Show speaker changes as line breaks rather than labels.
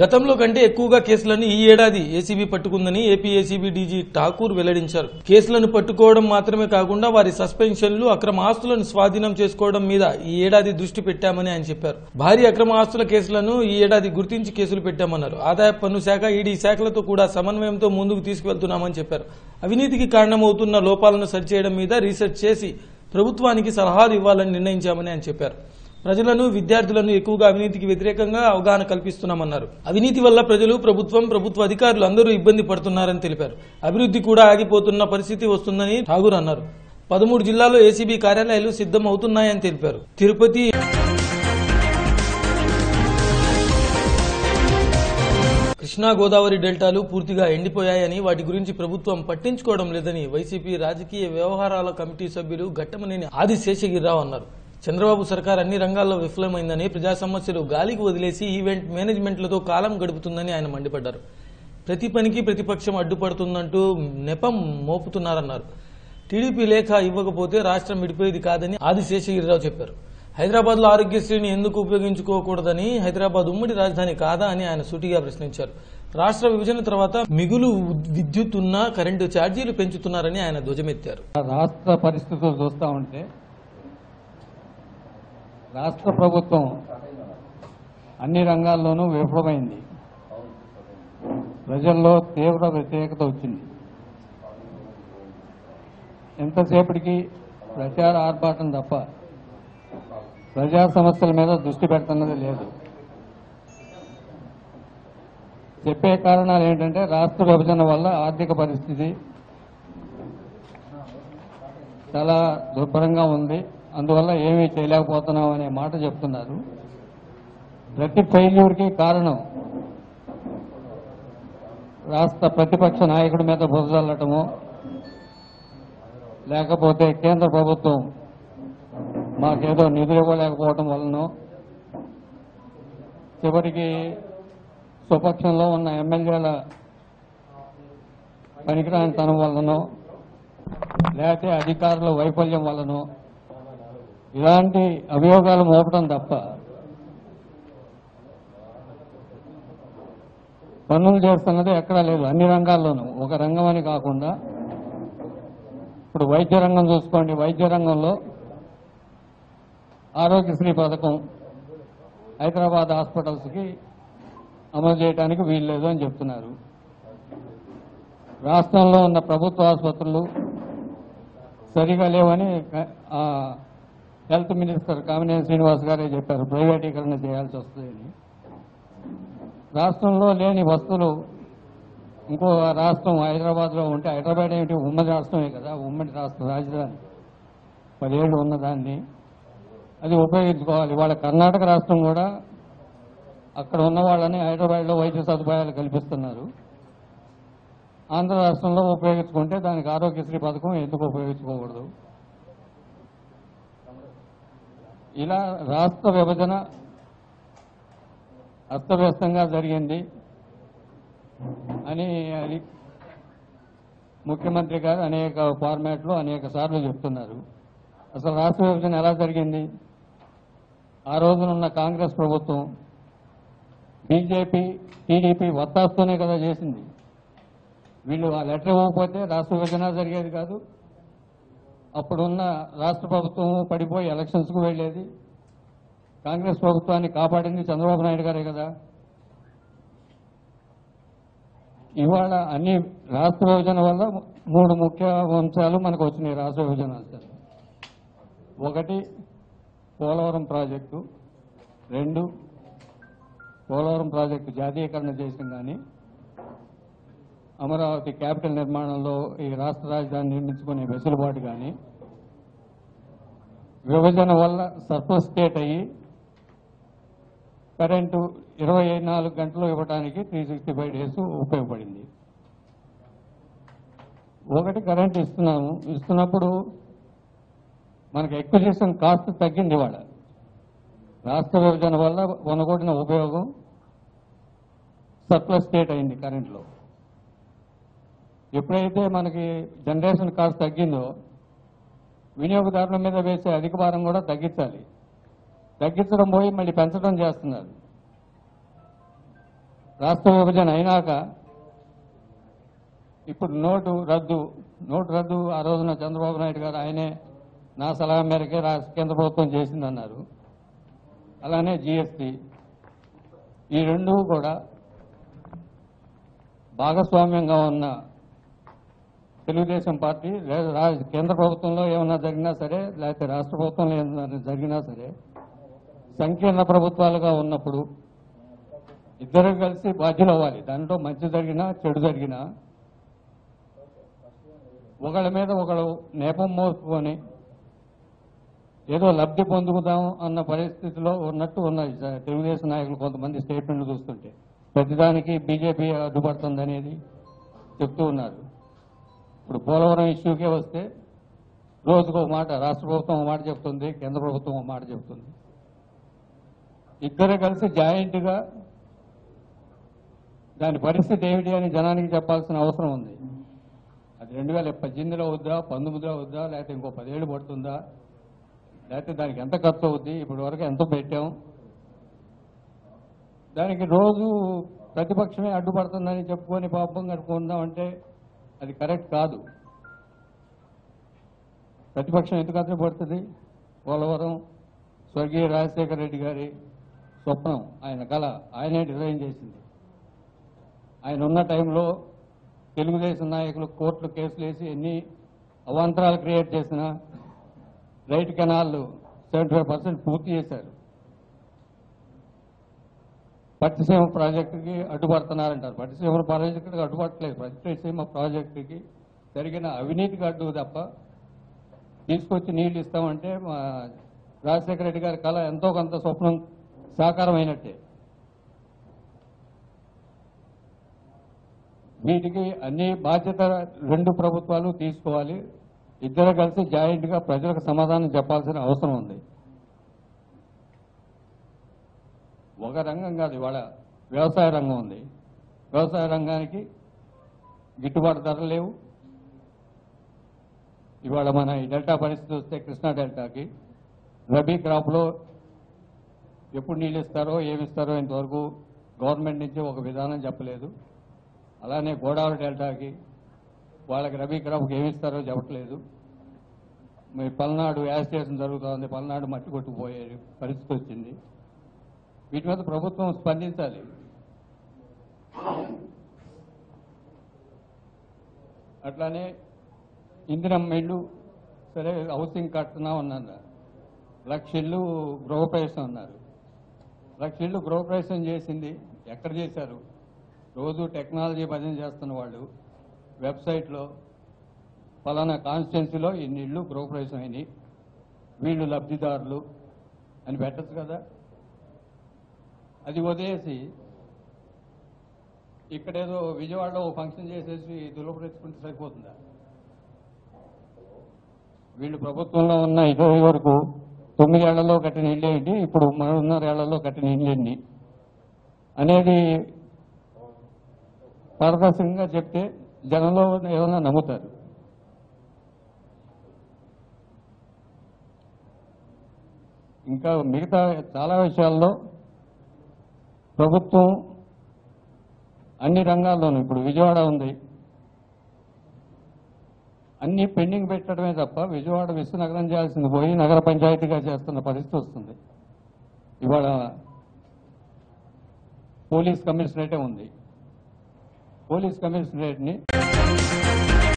గతంలో కంటే ఎక్కువగా కేసులను ఈ ఏడాది ఏసీబీ పట్టుకుందని ఏపీ ఏసీబీ డీజీ ఠాకూర్ వెల్లడించారు కేసులను పట్టుకోవడం మాత్రమే కాకుండా వారి సస్పెన్షన్లు అక్రమ ఆస్తులను స్వాధీనం చేసుకోవడం మీద ఈ ఏడాది దృష్టి పెట్టామని ఆయన చెప్పారు భారీ అక్రమ ఆస్తుల కేసులను ఈ ఏడాది గుర్తించి కేసులు పెట్టామన్నారు ఆదాయ పన్ను శాఖ ఈడీ శాఖలతో కూడా సమన్వయంతో ముందుకు తీసుకువెళ్తున్నామని చెప్పారు అవినీతికి కారణమవుతున్న లోపాలను సరిచేయడం మీద రీసెర్చ్ చేసి ప్రభుత్వానికి సలహాలు ఇవ్వాలని నిర్ణయించామని ఆయన చెప్పారు ప్రజలను విద్యార్థులను ఎక్కువగా అవినీతికి వ్యతిరేకంగా అవగాహన కల్పిస్తున్నామన్నారు అవినీతి వల్ల ప్రజలు ప్రభుత్వం ప్రభుత్వ అధికారులు అందరూ ఇబ్బంది పడుతున్నారని తెలిపారు అభివృద్ధి కూడా ఆగిపోతున్న పరిస్థితి వస్తుందని ఠాగూర్ అన్నారు పదమూడు జిల్లాల్లో ఏసీబీ కార్యాలయాలు సిద్ధం అవుతున్నాయని తెలిపారు తిరుపతి కృష్ణా గోదావరి డెల్టాలు పూర్తిగా ఎండిపోయాయని వాటి గురించి ప్రభుత్వం పట్టించుకోవడం లేదని వైసీపీ రాజకీయ వ్యవహారాల కమిటీ సభ్యులు ఘట్టమనేని ఆది శేషగిరిరావు అన్నారు చంద్రబాబు సర్కార్ అన్ని రంగాల్లో విఫలమైందని ప్రజా సమస్యలు గాలికి వదిలేసి ఈవెంట్ మేనేజ్మెంట్లతో కాలం గడుపుతుందని ఆయన మండిపడ్డారు ప్రతి పనికి ప్రతిపక్షం అడ్డుపడుతుందంటూ నెపం మోపుతున్నారన్నారు టీడీపీ లేఖ ఇవ్వకపోతే రాష్ట్రం విడిపోయేది కాదని ఆది శేషగిరిరావు చెప్పారు హైదరాబాద్ లో ఆరోగ్యశ్రీని ఎందుకు ఉపయోగించుకోకూడదని హైదరాబాద్ ఉమ్మడి రాజధాని కాదా అని ఆయన సూటిగా ప్రశ్నించారు రాష్ట్ర విభజన తర్వాత మిగులు విద్యుత్ ఉన్న కరెంటు ఛార్జీలు పెంచుతున్నారని ఆయన ధ్వజమెత్తారు
రాష్ట్ర పరిస్థితులు చూస్తూ ఉంటే రాష్ట్ర ప్రభుత్వం అన్ని రంగాల్లోనూ విఫలమైంది ప్రజల్లో తీవ్ర వ్యతిరేకత వచ్చింది ఎంతసేపటికి ప్రచార ఆర్భాటం తప్ప ప్రజా సమస్యల మీద దృష్టి పెడుతున్నది లేదు చెప్పే కారణాలు ఏంటంటే రాష్ట్ర విభజన వల్ల ఆర్థిక పరిస్థితి చాలా దుర్భరంగా ఉంది అందువల్ల ఏమీ చేయలేకపోతున్నాం అనే మాట చెప్తున్నారు ప్రతి ఫెయిల్యూర్కి కారణం రాష్ట్ర ప్రతిపక్ష నాయకుడి మీద బురదల్లటము లేకపోతే కేంద్ర ప్రభుత్వం మాకేదో నిధులు ఇవ్వలేకపోవడం వలన చివరికి స్వపక్షంలో ఉన్న ఎమ్మెల్యేల పనికిరాని తనం వలనో లేకపోతే అధికారుల వైఫల్యం వలనో ఇలాంటి అభియోగాలు మోపడం తప్ప పన్నులు చేస్తున్నది ఎక్కడా లేదు అన్ని రంగాల్లోనూ ఒక రంగం అని కాకుండా ఇప్పుడు వైద్య రంగం చూసుకోండి వైద్య రంగంలో ఆరోగ్యశ్రీ పథకం హైదరాబాద్ హాస్పిటల్స్కి అమలు చేయడానికి వీల్లేదు అని చెప్తున్నారు రాష్ట్రంలో ఉన్న ప్రభుత్వ ఆసుపత్రులు సరిగా లేవని ఆ, హెల్త్ మినిస్టర్ కామినేని శ్రీనివాస్ గారే చెప్పారు ప్రైవేటీకరణ చేయాల్సి వస్తుందని రాష్ట్రంలో లేని వస్తువులు ఇంకో రాష్ట్రం హైదరాబాద్లో ఉంటే హైదరాబాద్ ఏమిటి ఉమ్మడి రాష్ట్రమే కదా ఉమ్మడి రాష్ట్ర రాజధాని పదేళ్ళు ఉన్నదాన్ని అది ఉపయోగించుకోవాలి వాళ్ళ కర్ణాటక రాష్ట్రం కూడా అక్కడ ఉన్న వాళ్ళని హైదరాబాద్లో వైద్య సదుపాయాలు కల్పిస్తున్నారు ఆంధ్ర రాష్ట్రంలో ఉపయోగించుకుంటే దానికి ఆరోగ్యశ్రీ పథకం ఎందుకు ఉపయోగించుకోకూడదు ఇలా రాష్ట్ర విభజన అస్తవ్యస్తంగా జరిగింది అని అది ముఖ్యమంత్రి గారు అనేక ఫార్మాట్లో అనేక సార్లు చెప్తున్నారు అసలు రాష్ట్ర విభజన ఎలా జరిగింది ఆ రోజునున్న కాంగ్రెస్ ప్రభుత్వం బీజేపీ టీడీపీ వత్తాస్తూనే కదా చేసింది వీళ్ళు ఆ లెటర్ ఇవ్వకపోతే రాష్ట్ర విభజన జరిగేది కాదు అప్పుడున్న రాష్ట్ర ప్రభుత్వం పడిపోయి ఎలక్షన్స్కు వెళ్ళేది కాంగ్రెస్ ప్రభుత్వాన్ని కాపాడింది చంద్రబాబు నాయుడు గారే కదా ఇవాళ అన్ని రాష్ట్ర విభజన వల్ల మూడు ముఖ్య అంశాలు మనకు వచ్చినాయి రాష్ట్ర విభజన అంశాలు ఒకటి పోలవరం ప్రాజెక్టు రెండు పోలవరం ప్రాజెక్టు జాతీయకరణ చేసిన కానీ అమరావతి క్యాపిటల్ నిర్మాణంలో ఈ రాష్ట్ర రాజధాని నిర్మించుకునే వెసులుబాటు కానీ విభజన వల్ల సర్ప్లస్ స్టేట్ అయ్యి కరెంటు ఇరవై నాలుగు గంటలు ఇవ్వడానికి త్రీ సిక్స్టీ ఫైవ్ డేస్ ఉపయోగపడింది ఒకటి కరెంట్ ఇస్తున్నాము ఇస్తున్నప్పుడు మనకి ఎక్విజిషన్ కాస్ట్ తగ్గింది ఇవాళ రాష్ట్ర విభజన వల్ల కొనగొట్టిన ఉపయోగం సర్ప్లస్ స్టేట్ అయింది కరెంట్లో ఎప్పుడైతే మనకి జనరేషన్ కాస్ట్ తగ్గిందో వినియోగదారుల మీద వేసే అధిక భారం కూడా తగ్గించాలి తగ్గించడం పోయి మళ్ళీ పెంచడం చేస్తున్నారు రాష్ట్ర విభజన అయినాక ఇప్పుడు నోటు రద్దు నోటు రద్దు ఆ రోజున చంద్రబాబు నాయుడు గారు ఆయనే నా సలహా మేరకే రాష్ట్ర కేంద్ర ప్రభుత్వం చేసిందన్నారు అలానే జిఎస్టి ఈ రెండు కూడా భాగస్వామ్యంగా ఉన్న తెలుగుదేశం పార్టీ లేదా రా- కేంద్ర ప్రభుత్వంలో ఏమన్నా జరిగినా సరే లేకపోతే రాష్ట్ర ప్రభుత్వంలో ఏమన్నా జరిగినా సరే సంకీర్ణ ప్రభుత్వాలుగా ఉన్నప్పుడు ఇద్దరు కలిసి బాధ్యులు అవ్వాలి దాంట్లో మంచి జరిగినా చెడు జరిగినా ఒకళ్ళ మీద ఒకళ్ళు నేపం మోసుకొని ఏదో లబ్ధి పొందుకుదాం అన్న పరిస్థితిలో ఉన్నట్టు ఉన్నది స- తెలుగుదేశం నాయకులు కొంతమంది స్టేట్మెంట్లు చూస్తుంటే ప్రతిదానికి బీజేపీ అడ్డుపడుతుంది అనేది చెప్తూ ఉన్నారు ఇప్పుడు పోలవరం ఇష్యూకే వస్తే రోజుకు ఒక మాట రాష్ట్ర ప్రభుత్వం ఒక మాట చెప్తుంది కేంద్ర ప్రభుత్వం ఒక మాట చెప్తుంది ఇద్దరు కలిసి జాయింట్గా దాని పరిస్థితి ఏమిటి అని జనానికి చెప్పాల్సిన అవసరం ఉంది అది రెండు వేల పద్దెనిమిదిలో వద్దా పంతొమ్మిదిలో వద్దా లేకపోతే ఇంకో పదేళ్ళు పడుతుందా లేకపోతే దానికి ఎంత ఖర్చు అవుద్ది ఇప్పటి వరకు ఎంత పెట్టాం దానికి రోజు ప్రతిపక్షమే అడ్డుపడుతుందని చెప్పుకొని పాపం కట్టుకుందాం అంటే అది కరెక్ట్ కాదు ప్రతిపక్షం ఎందుకు అడ్డుపడుతుంది పోలవరం స్వర్గీయ రాజశేఖర రెడ్డి గారి స్వప్నం ఆయన కళ ఆయనే డిజైన్ చేసింది ఆయన ఉన్న టైంలో తెలుగుదేశం నాయకులు కోర్టులు కేసులు వేసి ఎన్ని అవాంతరాలు క్రియేట్ చేసినా right canal seventy five percent పూర్తి చేశారు పట్టిసీమ ప్రాజెక్టుకి అడ్డుపడుతున్నారంటారు పట్టిసీమ ప్రాజెక్టుకి అడ్డుపడట్లేదు పట్టిసీమ ప్రాజెక్టుకి జరిగిన అవినీతికి అడ్డు తప్ప తీసుకొచ్చి నీళ్లు ఇస్తామంటే మా రాజశేఖర రెడ్డి గారి కళ ఎంతో కొంత స్వప్నం సాకారమైనట్టే వీటికి అన్ని బాధ్యత రెండు ప్రభుత్వాలు తీసుకోవాలి ఇద్దరు కలిసి జాయింట్ గా ప్రజలకు సమాధానం చెప్పాల్సిన అవసరం ఉంది ఒక రంగం కాదు ఇవాళ వ్యవసాయ రంగం ఉంది వ్యవసాయ రంగానికి గిట్టుబాటు ధరలు లేవు ఇవాళ మన ఈ డెల్టా పరిస్థితి వస్తే కృష్ణా డెల్టాకి రబీ క్రాప్లో ఎప్పుడు నీళ్ళు ఇస్తారో ఏమి ఇస్తారో ఇంతవరకు గవర్నమెంట్ నుంచి ఒక విధానం చెప్పలేదు అలానే గోదావరి డెల్టాకి వాళ్ళకి రబీ క్రాప్కి ఏమి ఇస్తారో చెప్పట్లేదు మరి పల్నాడు యాజిటేషన్ జరుగుతోంది పల్నాడు మట్టి కొట్టుకుపోయే పరిస్థితి వచ్చింది వీటి మీద ప్రభుత్వం స్పందించాలి అట్లానే ఇందిరం ఇల్లు సరే హౌసింగ్ కడుతున్నాం అన్నారు లక్ష ఇల్లు గృహప్రవేశం అన్నారు లక్ష ఇల్లు గృహప్రవేశం చేసింది ఎక్కడ చేశారు రోజు టెక్నాలజీ భజన చేస్తున్న వాళ్ళు వెబ్సైట్లో ఫలానా కాన్స్టిట్యున్సీలో ఇన్ని ఇళ్ళు గృహప్రవేశం అయినాయి వీళ్ళు లబ్ధిదారులు అని పెట్టచ్చు కదా అది వదిలేసి ఇక్కడేదో విజయవాడలో ఓ ఫంక్షన్ చేసేసి దులపరెచ్చుకుంటే సరిపోతుందా వీళ్ళు ప్రభుత్వంలో ఉన్న ఇరవై వరకు తొమ్మిదేళ్లలో కట్టిన ఇల్లు ఏంటి ఇప్పుడు మూడున్నర ఏళ్లలో కట్టిన ఇల్లు ఎన్ని అనేది పారదర్శకంగా చెప్తే జనంలో ఏమైనా నమ్ముతారు ఇంకా మిగతా చాలా విషయాల్లో ప్రభుత్వం అన్ని రంగాల్లోనూ ఇప్పుడు విజయవాడ ఉంది అన్ని పెండింగ్ పెట్టడమే తప్ప విజయవాడ విశ్వనగరం చేయాల్సింది పోయి నగర పంచాయతీగా చేస్తున్న పరిస్థితి వస్తుంది ఇవాళ పోలీస్ కమిషనరేటే ఉంది పోలీస్ కమిషనరేట్ని